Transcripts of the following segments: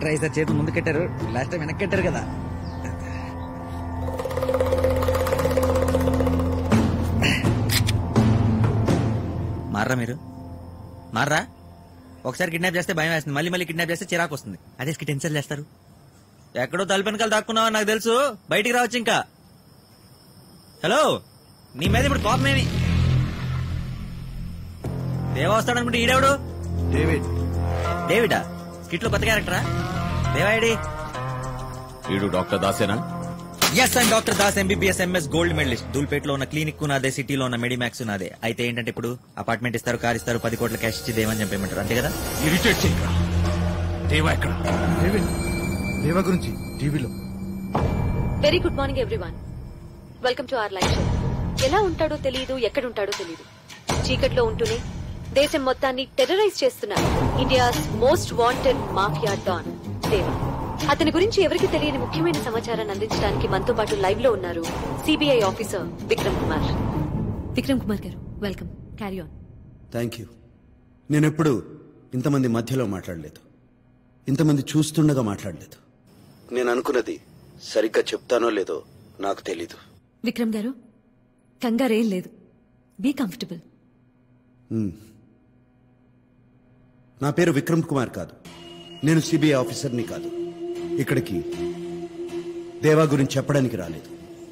ఏంట్రా ఈసారి చేతులు ముందు కట్టారు లాస్ట్ టైం వెనక్కి కట్టారు కదా మారా మీరు మారా ఒకసారి కిడ్నాప్ చేస్తే భయం వేస్తుంది మళ్ళీ మళ్ళీ కిడ్నాప్ చేస్తే చిరాకు వస్తుంది అదే టెన్షన్ చేస్తారు ఎక్కడో తలుపు వెనకాల దాక్కున్నావా నాకు తెలుసు బయటికి రావచ్చు ఇంకా హలో నీ మీద ఇప్పుడు కోపమేమి దేవా వస్తాడనుకుంటే ఈడెవడు డేవిడ్ డేవిడా స్కిట్ లో కొత్త క్యారెక్టరా దేవాడి వీడు డాక్టర్ దాసేనా yes and doctor Das MBBS MS gold medallist దూల్పేటలో ఉన్న క్లినిక్ నాదే సిటీలో ఉన్న మెడిమాక్స్ నాదే అయితే ఏంటంటే ఇప్పుడు అపార్ట్మెంట్ ఇస్తారు కార్ ఇస్తారు పది కోట్ల క్యాష్ ఇచ్చి దేవని చంపేయమంటారు అంతే కదా ఇరిటేట్ చేయరా దేవా ఎక్కడ డేవిడ్ దేవ గురించి టీవీలో very good morning everyone welcome to our live show ఎలా ఉంటాడో తెలియదు ఎక్కడుంటాడో తెలియదు చీకట్లో ఉంటూనే దేశం మొత్తాన్ని టెర్రరైజ్ చేస్తున్న India's most wanted mafia don Deva అతని గురించి ఎవరికి తెలియని ముఖ్యమైన సమాచారాన్ని అందించడానికి మనతో పాటు లైవ్ లో ఉన్నారు సిబిఐ ఆఫీసర్ విక్రమ్ కుమార్ విక్రమ్ కుమార్ గారు welcome carry on thank you నేనెప్పుడు ఇంతమంది మధ్యలో మాట్లాడలేదు ఇంతమంది చూస్తుండగా మాట్లాడలేదు నేను అనుకున్నది సరిగ్గా చెప్తానో లేదో నాకు తెలీదు విక్రమ్ గారు కంగారేం లేదు బీ కంఫర్టబుల్ నా పేరు విక్రమ్ కుమార్ కాదు నేను సిబిఐ ఆఫీసర్ని కాదు ఇక్కడికి దేవా గురించి చెప్పడానికి రాలేదు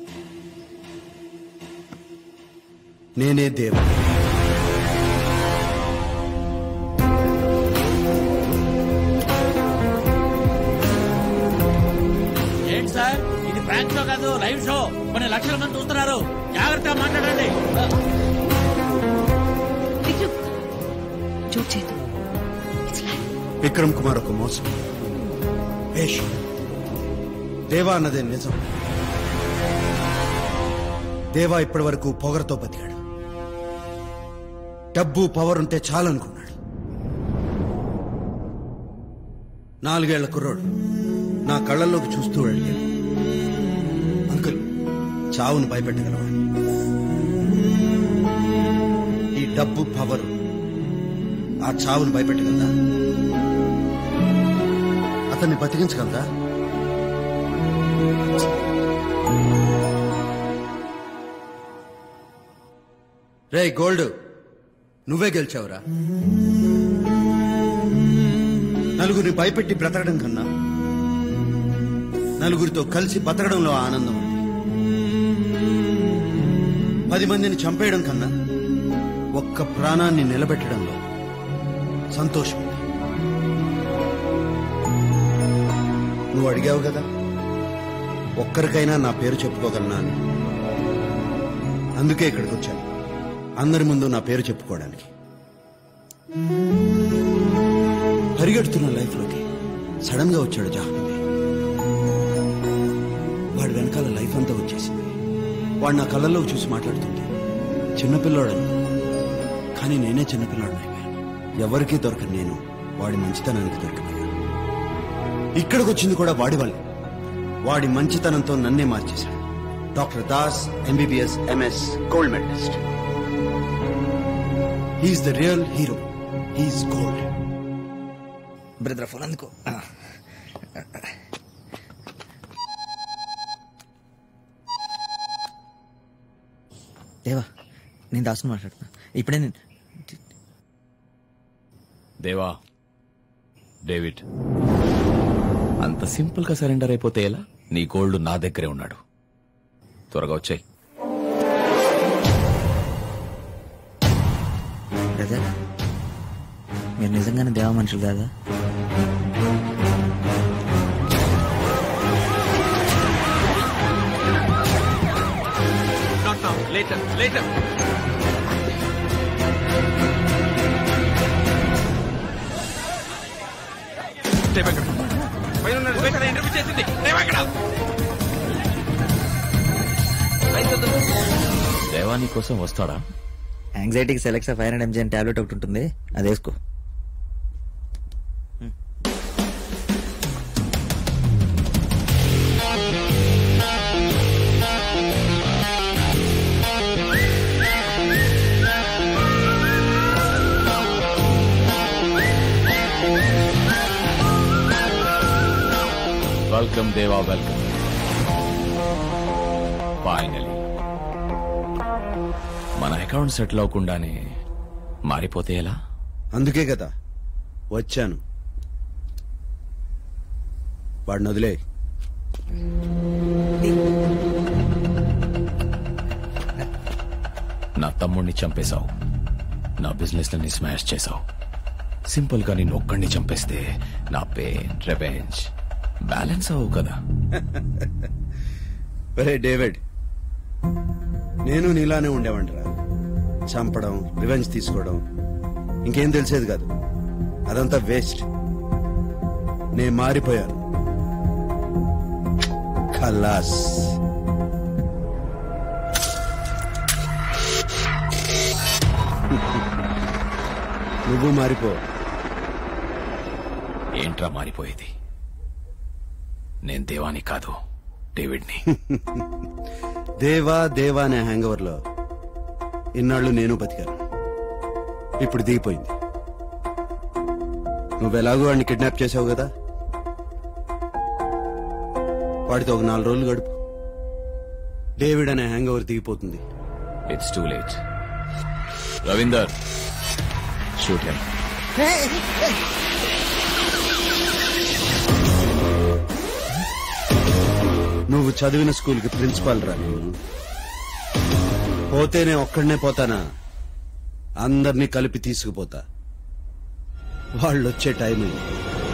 నేనే దేవా ఏంటి సార్ ఇది ప్రాంక్ షో కాదు లైవ్ షో కొన్ని లక్షల మంది చూస్తున్నారు జాగ్రత్తగా మాట్లాడండి విక్రమ్ జోక్ చేయదు ఇట్స్ లైవ్ విక్రమ్ కుమార్ ఒక మోసం వేషం దేవా అన్నదే నిజం దేవా ఇప్పటి వరకు పొగరతో బతికాడు డబ్బు పవర్ ఉంటే చాలనుకున్నాడు నాలుగేళ్ల కుర్రోడు నా కళ్ళల్లోకి చూస్తూ అడిగాడు అంకుల్ చావును భయపెట్టగలవా ఈ డబ్బు పవర్ ఆ చావును భయపెట్టగలదా అతన్ని బతికించగలదా రే గోల్డ్ నువ్వే గెలిచావురా నలుగురిని భయపెట్టి బ్రతకడం కన్నా నలుగురితో కలిసి బతకడంలో ఆనందం ఉంది పది మందిని చంపేయడం కన్నా ఒక్క ప్రాణాన్ని నిలబెట్టడంలో సంతోషం ఉంది నువ్వు అడిగావు కదా ఒక్కరికైనా నా పేరు చెప్పుకోగలనా అని అందుకే ఇక్కడికి వచ్చాను అందరి ముందు నా పేరు చెప్పుకోవడానికి పరిగెడుతున్న లైఫ్లోకి సడన్ గా వచ్చాడు జాహ్నవి వాడి వెనకాల లైఫ్ అంతా వచ్చేసింది వాడు నా కళ్ళల్లో చూసి మాట్లాడుతుంటే చిన్నపిల్లోడని కానీ నేనే చిన్నపిల్లోడని అయిపోయాను ఎవరికీ దొరకని నేను వాడి మంచితనానికి దొరికిపోయాను ఇక్కడికి వచ్చింది కూడా వాడి వల్లే వాడి మంచితనంతో నన్నే మార్చేశాడు doctor Das MBBS MS gold medallist he's the real hero he's gold brother phone అందుకో దేవా నేను దాసుని మాట్లాడుతున్నా ఇప్పుడే నేను దేవా డేవిడ్ అంత సింపుల్ గా సరెండర్ అయిపోతే ఎలా నీ గోల్డ్ నా దగ్గరే ఉన్నాడు త్వరగా వచ్చాయి బ్రదర్ మీరు నిజంగానే దేవా మనుషులు కాదా లేటర్ లేటర్ ఇంటర్వ్యూ చేసింది దేవా నీ కోసం వస్తాడా యాంగ్జైటీకి Celex five hundred MG tablet ఒకటి ఉంటుంది అది వేసుకో వెల్కమ్ దేవా వెల్కమ్ ఫైనలీ మన అకౌంట్ సెటిల్ అవ్వకుండానే మారిపోతే ఎలా అందుకే కదా వచ్చాను వాడిని వదిలే నా తమ్ముడిని చంపేశావు నా బిజినెస్ లని స్మాష్ చేశావు సింపుల్ గా నేను ఒక్కడిని చంపేస్తే నా పెయిన్ రెవెంజ్ బ్యాలెన్స్ అవ్వు కదా ఒరే డేవిడ్ నేను నీలానే ఉండేవంటరా చంపడం రివెంజ్ తీసుకోవడం ఇంకేం తెలిసేది కాదు అదంతా వేస్ట్ నేను మారిపోయాను ఖల్లాస్ నువ్వు మారిపో ఏంట్రా మారిపోయేది నేను దేవాని కాదు డేవిడ్ని దేవా దేవా అనే హ్యాంగ్ లో ఇన్నాళ్ళు నేను బతికాను ఇప్పుడు దిగిపోయింది నువ్వెలాగో వాడిని కిడ్నాప్ చేసావు కదా వాడితో ఒక నాలుగు రోజులు గడుపు డేవిడ్ అనే హ్యాంగ్ ఓవర్ దిగిపోతుంది it's too late Ravinder shoot him నువ్వు చదివిన స్కూల్కి ప్రిన్సిపాల్ రా నేను పోతేనే ఒక్కడనే పోతానా అందరినీ కలిపి తీసుకుపోతా వాళ్ళు వచ్చే టైం అయింది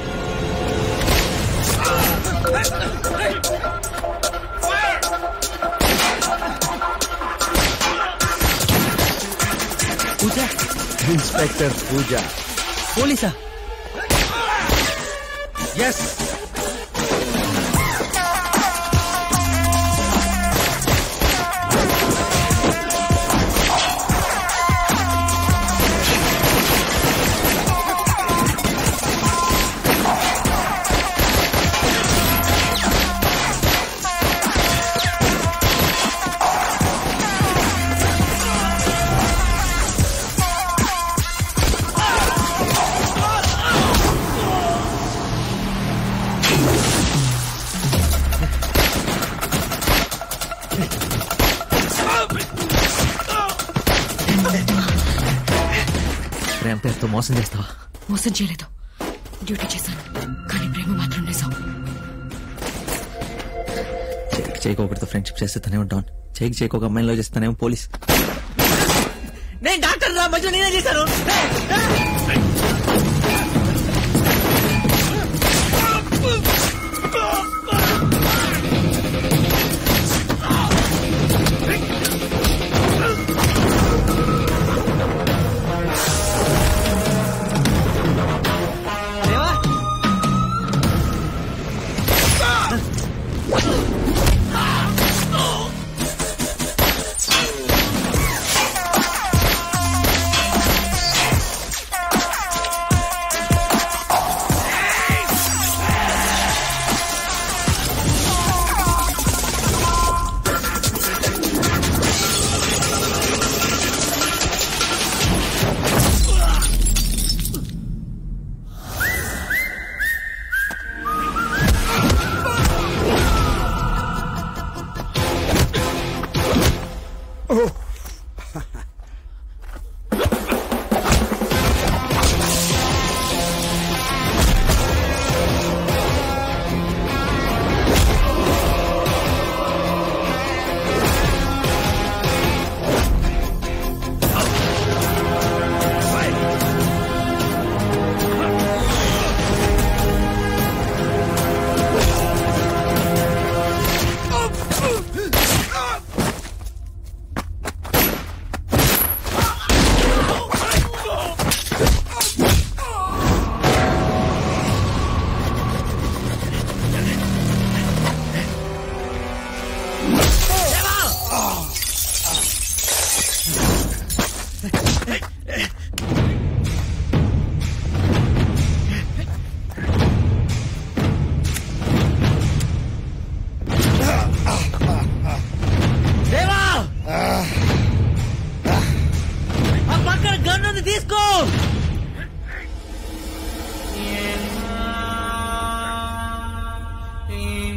పూజ ఇన్స్పెక్టర్ పూజ పోలీసా ఎస్ ప్రేమ పేరుతో మోసం చేస్తావా మోసం చేయలేదు డ్యూటీ చేశాను కానీ ప్రేమ మాత్రం నిజం చేయికి చేయికి ఒకటితో ఫ్రెండ్షిప్ చేస్తే తనే ఉంటాను చేయికి చేయికి ఒక అమ్మాయిలో చేస్తానేమో పోలీస్ నేను డాక్టర్ రా మధ్యలో నేనే చేశాను దేవా ఆ పక్కన గన్ ఉంది తీసుకో Yeah.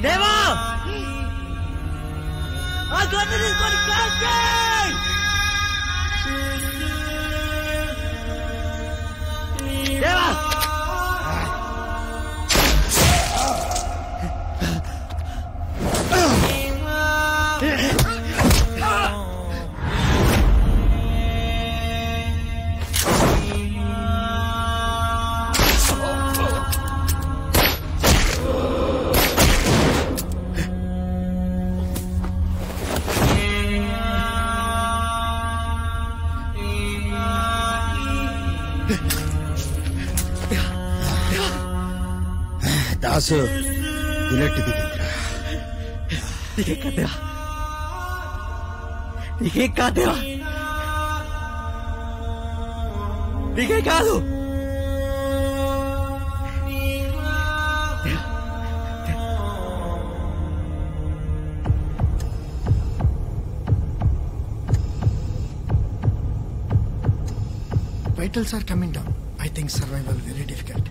దాసు బుల్లెట్ దిగిందిరా నీకే కాదేవా నీకే కాదేవా నీకే కాదు Vitals are coming down. I think survival very difficult.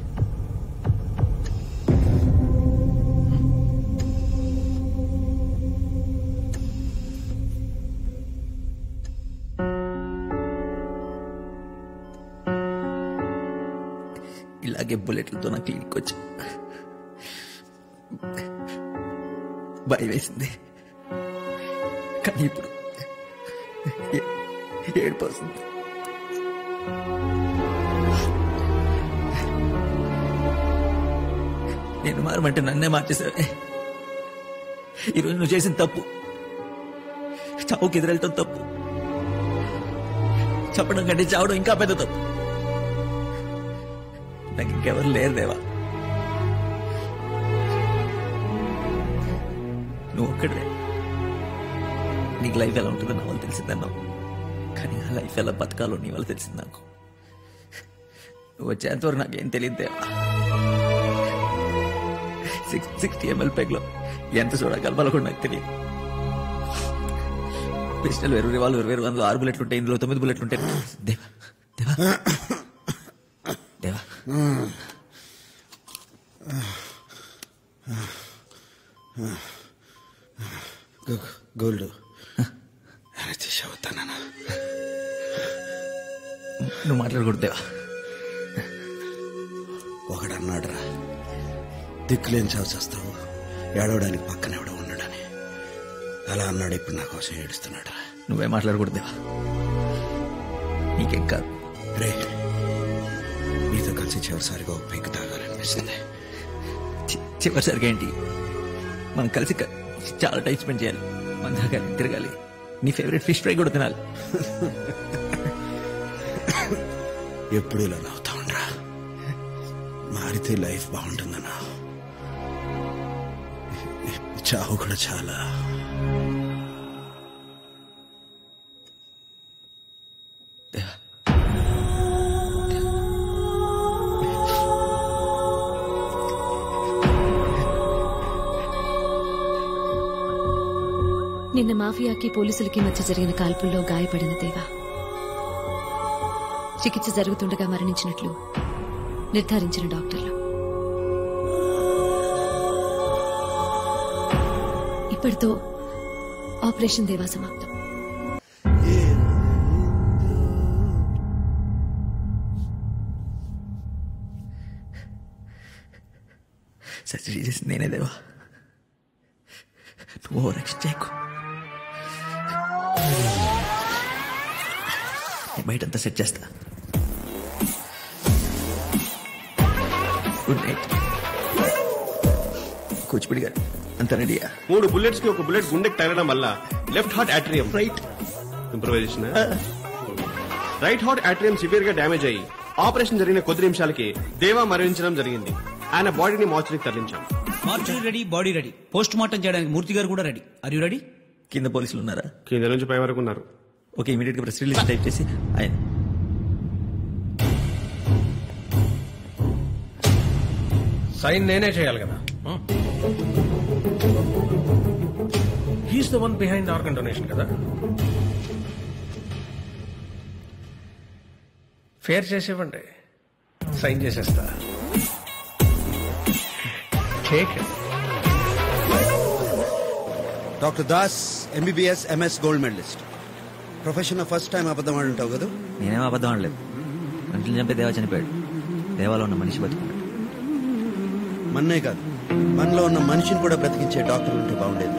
ఇలాగే బుల్లెట్లతో నా క్లినిక్ వచ్చా భయం వేసింది కానీ ఇప్పుడు ఏ- ఏడుపు వస్తుంది నేను మారమంటే నన్నే మార్చేసావే ఈరోజు నువ్వు చేసిన తప్పు చావుకి ఎదురెళ్ళటం తప్పు చెప్పడం కంటే చావడం ఇంకా పెద్ద తప్పు నాకు ఇంకెవరు లేరు దేవా నువ్వు ఒక్కడే నీకు లైఫ్ ఎలా ఉంటుందో నా వల్ల తెలిసిందన్నావు కానీ ఆ లైఫ్ ఎలా బతకాలో నీ వల్ల తెలిసింది నాకు నువ్వు వచ్చేంతవరకు నాకేం తెలియదు దేవా సిక్స్ సిక్స్టీ ఎంఎల్ పెగ్లో ఎంత చూడగలవాలో కూడా నాకు తెలియదు పిస్టల్ వేరు రివాల్వర్ వేరు అందులో ఆరు బుల్లెట్లు ఉంటాయి ఇందులో తొమ్మిది బుల్లెట్లు ఉంటాయి దేవా దేవా దేవా గోల్డ్ తీసావుతానా నువ్వు మాట్లాడకూడదు దేవా ఒకడు అన్నాడురా దిక్కులేని చావు చేస్తావు ఏడవడానికి పక్కన ఎవడో ఉన్నాడని అలా అన్నాడు ఇప్పుడు నా కోసం ఏడుస్తున్నాడు నువ్వే మాట్లాడకూడదు దేవా నీకేం కాదు రే నీతో కలిసి చివరిసారిగా ఒక పెగ్గు తాగాలనిపిస్తుంది చి- చివరిసరిగా ఏంటి మనం కలిసి క- చాలా టైం స్పెండ్ చేయాలి మన తాగాలి తిరగాలి నీ ఫేవరెట్ ఫిష్ ఫ్రై కూడా తినాలి ఎప్పుడు ఇలా నవ్వుతా ఉండరా మారితే లైఫ్ బాగుంటుందన్నా చావు కూడా చాలా దేవా నిన్న మాఫియాకి పోలీసులకి మధ్య జరిగిన కాల్పుల్లో గాయపడిన దేవా చికిత్స జరుగుతుండగా మరణించినట్లు నిర్ధారించిన డాక్టర్లు ఇప్పటితో ఆపరేషన్ దేవా సమాప్తం సర్జరీ చేసింది నేనే దేవా నువ్వు ఓవర్ యాక్షన్ చేయకు నేను బయటంతా సెట్ చేస్తా గుడ్ నైట్ కూచిపూడి గారు అంత రెడీయా మూడు బుల్లెట్స్ కి ఒక బుల్లెట్ గుండెకి తగలడం వల్ల left heart atrium right improvisation right heart atrium severe గా డ్యామేజ్ అయ్యి ఆపరేషన్ జరిగిన కొద్ది నిమిషాలకి దేవా మరణించడం జరిగింది ఆయన బాడీని మార్చుకి తరలించాం mortuary ready body ready post mortem చేయడానికి మూర్తి గారు కూడా రెడీ ఆర్ యు రెడీ కింద పోలీసులు ఉన్నారా కింద నుంచి పై వరకు ఉన్నారు ఓకే ఇమీడియట్ గా ప్రెస్ రిలీజ్ టైప్ చేసి ఆయన సైన్ నేనే చేయాలి కదా he's the one behind organ donation కదా ఫేర్ చేసేవ్వండి సైన్ చేసేస్తా take it doctor Das MBBS MS gold medallist profession first time అబద్ధం ఆడి ఉంటావు కదా నేనేం అబద్ధం అనలేదు మనుషులు చంపే దేవా చనిపోయాడు దేవాలో ఉన్న మనిషి బతుకున్నాడు మన్నే కాదు మనలో ఉన్న మనిషిని కూడా బ్రతికించే డాక్టర్ ఉంటే బాగుండేది